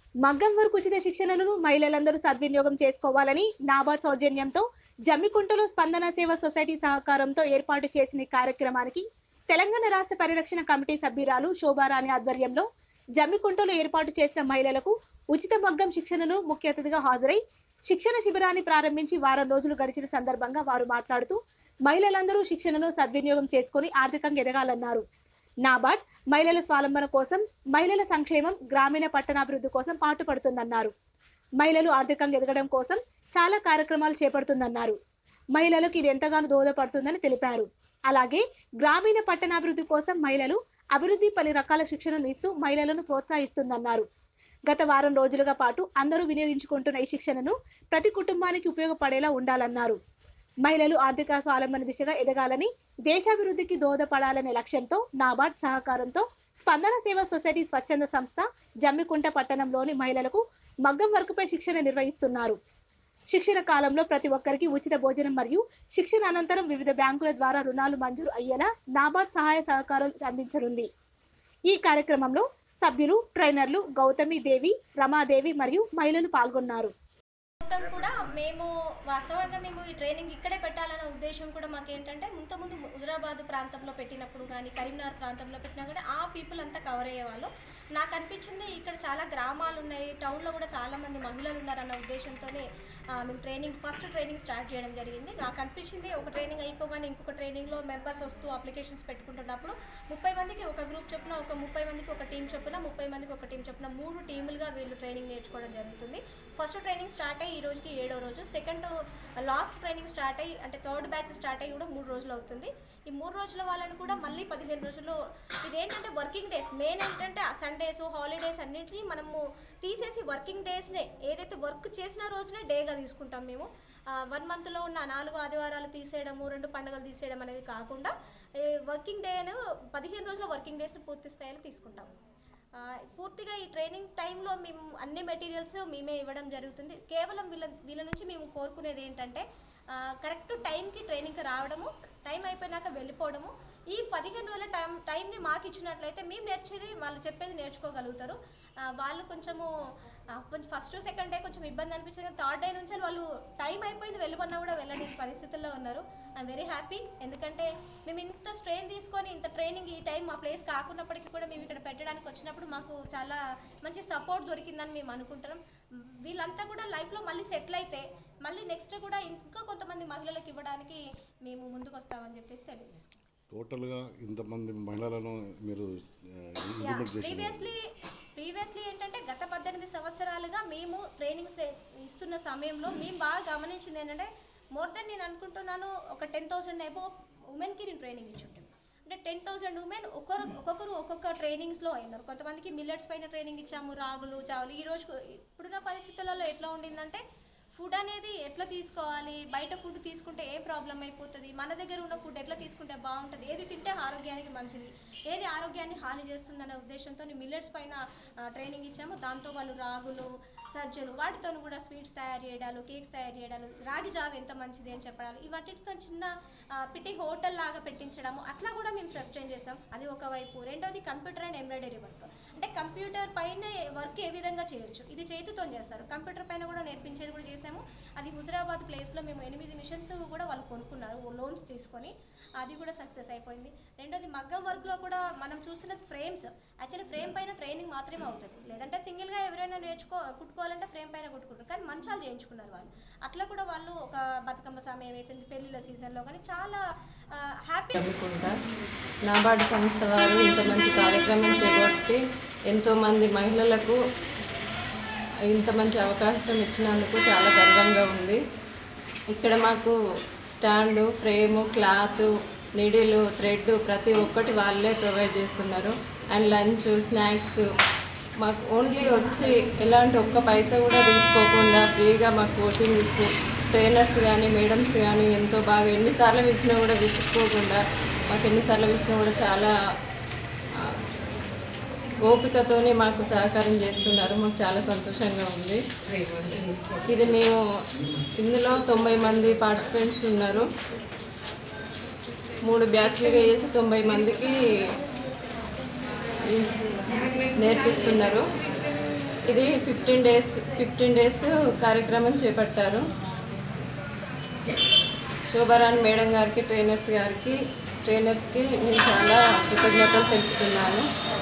మగ్గం వరకు ఉచిత శిక్షణలను మహిళలందరూ సద్వినియోగం చేసుకోవాలని నాబార్డ్ సౌజన్యంతో జమ్మికుంటలో స్పందన సేవ సొసైటీ సహకారంతో ఏర్పాటు చేసిన ఈ కార్యక్రమానికి తెలంగాణ రాష్ట్ర పరిరక్షణ కమిటీ సభ్యురాలు శోభారాణి ఆధ్వర్యంలో జమ్మికుంటలో ఏర్పాటు చేసిన మహిళలకు ఉచిత మగ్గం శిక్షణను ముఖ్య అతిథిగా హాజరై శిక్షణ శిబిరాన్ని ప్రారంభించి వారం రోజులు గడిచిన సందర్భంగా వారు మాట్లాడుతూ మహిళలందరూ శిక్షణను సద్వినియోగం చేసుకుని ఆర్థికంగా ఎదగాలన్నారు నాబార్డ్ మహిళల స్వావలంబన కోసం మహిళల సంక్షేమం గ్రామీణ పట్టణాభివృద్ధి కోసం పాటుపడుతుందన్నారు మహిళలు ఆర్థికంగా ఎదగడం కోసం చాలా కార్యక్రమాలు చేపడుతుందన్నారు మహిళలకు ఇది ఎంతగానో దోహదపడుతుందని తెలిపారు అలాగే గ్రామీణ పట్టణాభివృద్ధి కోసం మహిళలు అభివృద్ధి పలు రకాల శిక్షణలు ఇస్తూ మహిళలను ప్రోత్సహిస్తుందన్నారు గత వారం రోజులుగా పాటు అందరూ వినియోగించుకుంటున్న ఈ శిక్షణను ప్రతి కుటుంబానికి ఉపయోగపడేలా ఉండాలన్నారు మహిళలు ఆర్థిక స్వావలంబన దిశగా ఎదగాలని దేశాభివృద్ధికి దోహదపడాలనే లక్ష్యంతో నాబార్డ్ సహకారంతో స్పందన సేవా సొసైటీ స్వచ్ఛంద సంస్థ జమ్మికుంట పట్టణంలోని మహిళలకు మగ్గం వర్కుపై శిక్షణ నిర్వహిస్తున్నారు శిక్షణ కాలంలో ప్రతి ఒక్కరికి ఉచిత భోజనం మరియు శిక్షణ అనంతరం వివిధ బ్యాంకుల ద్వారా రుణాలు మంజూరు అయ్యేలా నాబార్డ్ సహాయ సహకారాలు అందించనుంది ఈ కార్యక్రమంలో సభ్యులు ట్రైనర్లు గౌతమి దేవి రమాదేవి మరియు మహిళలు పాల్గొన్నారు మొత్తం కూడా మేము వాస్తవంగా మేము ఈ ట్రైనింగ్ ఇక్కడే పెట్టాలనే ఉద్దేశం కూడా మాకు ఏంటంటే ముందు హుజరాబాద్ ప్రాంతంలో పెట్టినప్పుడు కానీ కరీంనగర్ ప్రాంతంలో పెట్టినా కూడా ఆ పీపుల్ అంతా కవర్ అయ్యేవాళ్ళు నాకు అనిపించింది ఇక్కడ చాలా గ్రామాలు ఉన్నాయి టౌన్లో కూడా చాలా మంది మహిళలు ఉన్నారన్న ఉద్దేశంతోనే ఆ, మేము ట్రైనింగ్ ఫస్ట్ ట్రైనింగ్ స్టార్ట్ చేయడం జరిగింది నాకు అనిపించింది ఒక ట్రైనింగ్ అయిపోగానే ఇంకొక ట్రైనింగ్లో మెంబర్స్ వస్తూ అప్లికేషన్స్ పెట్టుకుంటున్నప్పుడు ముప్పై మందికి ఒక గ్రూప్ చొప్పున ఒక ముప్పై మందికి ఒక టీం చొప్పున ముప్పై మందికి ఒక టీం చొప్పున మూడు టీములుగా వీళ్ళు ట్రైనింగ్ నేర్చుకోవడం జరుగుతుంది ఫస్ట్ ట్రైనింగ్ స్టార్ట్ అయ్యి ఈ రోజుకి ఏడో రోజు సెకండ్ లాస్ట్ ట్రైనింగ్ స్టార్ట్ అయ్యి అంటే థర్డ్ బ్యాచ్ స్టార్ట్ అయ్యి కూడా మూడు రోజులు అవుతుంది ఈ మూడు రోజుల వాళ్ళని కూడా మళ్ళీ పదిహేను రోజులు ఇదేంటంటే వర్కింగ్ డేస్ మెయిన్ ఏంటంటే సండేస్ హాలిడేస్ అన్నింటినీ మనము తీసేసి వర్కింగ్ డేస్నే ఏదైతే వర్క్ చేసిన రోజునే డేగా తీసుకుంటాం మేము వన్ మంత్లో ఉన్న నాలుగు ఆదివారాలు తీసేయడము రెండు పండుగలు తీసేయడం అనేది కాకుండా వర్కింగ్ డేను పదిహేను రోజుల వర్కింగ్ డేస్ని పూర్తి స్థాయిలో తీసుకుంటాము ఆ, పూర్తిగా ఈ ట్రైనింగ్ టైంలో మేము అన్ని మెటీరియల్స్ మేమే ఇవ్వడం జరుగుతుంది కేవలం వీళ్ళ వీళ్ళ నుంచి మేము కోరుకునేది ఏంటంటే కరెక్ట్ టైంకి ట్రైనింగ్కి రావడము టైం అయిపోయినాక వెళ్ళిపోవడము ఈ పదిహేను రోజుల టైం టైంని మాకు ఇచ్చినట్లయితే మేము నేర్చేది వాళ్ళు చెప్పేది నేర్చుకోగలుగుతారు ఆ, వాళ్ళు కొంచెము ఆ, కొంచెం ఫస్ట్ సెకండ్ డే కొంచెం ఇబ్బంది అనిపించింది కానీ థర్డ్ డే నుంచి వాళ్ళు టైం అయిపోయింది వెళ్ళమన్నా కూడా వెళ్ళని పరిస్థితుల్లో ఉన్నారు ఐఎమ్ వెరీ హ్యాపీ ఎందుకంటే మేము ఇంత స్ట్రెయిన్ తీసుకొని ఇంత ట్రైనింగ్ ఈ టైం మా ప్లేస్ కాకున్నప్పటికీ కూడా మేము ఇక్కడ పెట్టడానికి వచ్చినప్పుడు మాకు చాలా మంచి సపోర్ట్ దొరికిందని మేము అనుకుంటున్నాం వీళ్ళంతా కూడా లైఫ్లో మళ్ళీ సెటిల్ అయితే మళ్ళీ నెక్స్ట్ కూడా ఇంకా కొంతమంది మహిళలకు ఇవ్వడానికి మేము ముందుకు వస్తామని చెప్పేసి తెలియజేసుకుంటాం టోటల్గా ఇంతమంది మహిళలను మీరు ఇంప్లిమెంట్ చేసిన ప్రీవియస్లీ ప్రీవియస్లీ ఏంటంటే గత పద్దెనిమిది సంవత్సరాలుగా మేము ట్రైనింగ్ ఇస్తున్న సమయంలో మేము బాగా గమనించింది ఏంటంటే మోర్ దెన్ నేను అనుకుంటున్నాను ఒక టెన్ థౌసండ్ ఏబో ఉమెన్కి నేను ట్రైనింగ్ ఇచ్చుంటాను అంటే టెన్ థౌసండ్ ఉమెన్ ఒక్కొక్కరు ఒక్కొక్కరు ఒక్కొక్క ట్రైనింగ్స్లో అయినారు కొంతమందికి మిల్లెట్స్ పైన ట్రైనింగ్ ఇచ్చాము రాగులు చావులు ఈ రోజు ఇప్పుడున్న పరిస్థితులలో ఎట్లా ఉండిందంటే ఫుడ్ అనేది ఎట్లా తీసుకోవాలి బయట ఫుడ్ తీసుకుంటే ఏ ప్రాబ్లం అయిపోతుంది మన దగ్గర ఉన్న ఫుడ్ ఎట్లా తీసుకుంటే బాగుంటుంది ఏది తింటే ఆరోగ్యానికి మంచిది ఏది ఆరోగ్యాన్ని హాని చేస్తుందనే ఉద్దేశంతో మిల్లెట్స్ పైన ఆ, ట్రైనింగ్ ఇచ్చాము దాంతో వాళ్ళు రాగులు సజ్జలు వాటితో కూడా స్వీట్స్ తయారు చేయడాలు కేక్స్ తయారు చేయడాలు రాగి జావ ఎంత మంచిది అని చెప్పడాలు ఇవన్నిటితో చిన్న ఆ, పిటి హోటల్ లాగా పెట్టించడము అట్లా కూడా మేము సస్టైన్ చేస్తాం అది ఒకవైపు రెండోది కంప్యూటర్ అండ్ ఎంబ్రాయిడరీ వర్క్ అంటే కంప్యూటర్ పైన వర్క్ ఏ విధంగా చేయొచ్చు ఇది చేతితో చేస్తారు కంప్యూటర్ పైన కూడా నేర్పించేది కూడా చేసాము అది హుజరాబాద్ ప్లేస్లో మేము ఎనిమిది మిషన్స్ కూడా వాళ్ళు కొనుక్కున్నారు లోన్స్ తీసుకొని అది కూడా సక్సెస్ అయిపోయింది రెండోది మగ్గం వర్క్లో కూడా మనం చూస్తున్నది ఫ్రేమ్స్ యాక్చువల్లీ ఫ్రేమ్ పైన ట్రైనింగ్ మాత్రమే అవుతుంది లేదంటే సింగిల్గా ఎవరైనా నేర్చుకో కుట్టుకోవాలంటే ఫ్రేమ్ పైన కుట్టుకుంటారు కానీ మంచాలు చేయించుకున్నారు వాళ్ళు అట్లా కూడా వాళ్ళు ఒక బతుకమ్మ సమయం అవుతుంది పెళ్ళిళ్ళ సీజన్లో కానీ చాలా హ్యాపీ అనుకుంటా నాబార్డు సంస్థ వారు ఇంత మంచి కార్యక్రమం చేపట్టి ఎంతోమంది మహిళలకు ఇంత మంచి అవకాశం ఇచ్చినందుకు చాలా గర్వంగా ఉంది ఇక్కడ మాకు స్టాండు ఫ్రేము క్లాత్ నిడిలు థ్రెడ్ ప్రతి ఒక్కటి వాళ్ళే ప్రొవైడ్ చేస్తున్నారు అండ్ లంచ్ స్నాక్స్ మాకు ఓన్లీ వచ్చి ఎలాంటి ఒక్క పైసా కూడా తీసుకోకుండా ఫ్రీగా మాకు కోచింగ్ ఇస్తూ ట్రైనర్స్ కానీ మేడమ్స్ కానీ ఎంతో బాగా ఎన్నిసార్లు పిలిచినా కూడా విసుక్కోకుండా మాకు ఎన్నిసార్లు పిలిచినా కూడా చాలా ఆ, ఓపికతోనే మాకు సహకారం చేస్తున్నారు మాకు చాలా సంతోషంగా ఉంది ఇది మేము ఇందులో తొంభై మంది పార్టిసిపెంట్స్ ఉన్నారు మూడు బ్యాచ్లుగా వేసి తొంభై మందికి నేర్పిస్తున్నారు ఇది ఫిఫ్టీన్ డేస్ ఫిఫ్టీన్ డేస్ కార్యక్రమం చేపట్టారు శోభారాణి మేడం గారికి ట్రైనర్స్ గారికి ట్రైనర్స్కి నేను చాలా కృతజ్ఞతలు తెలుపుతున్నాను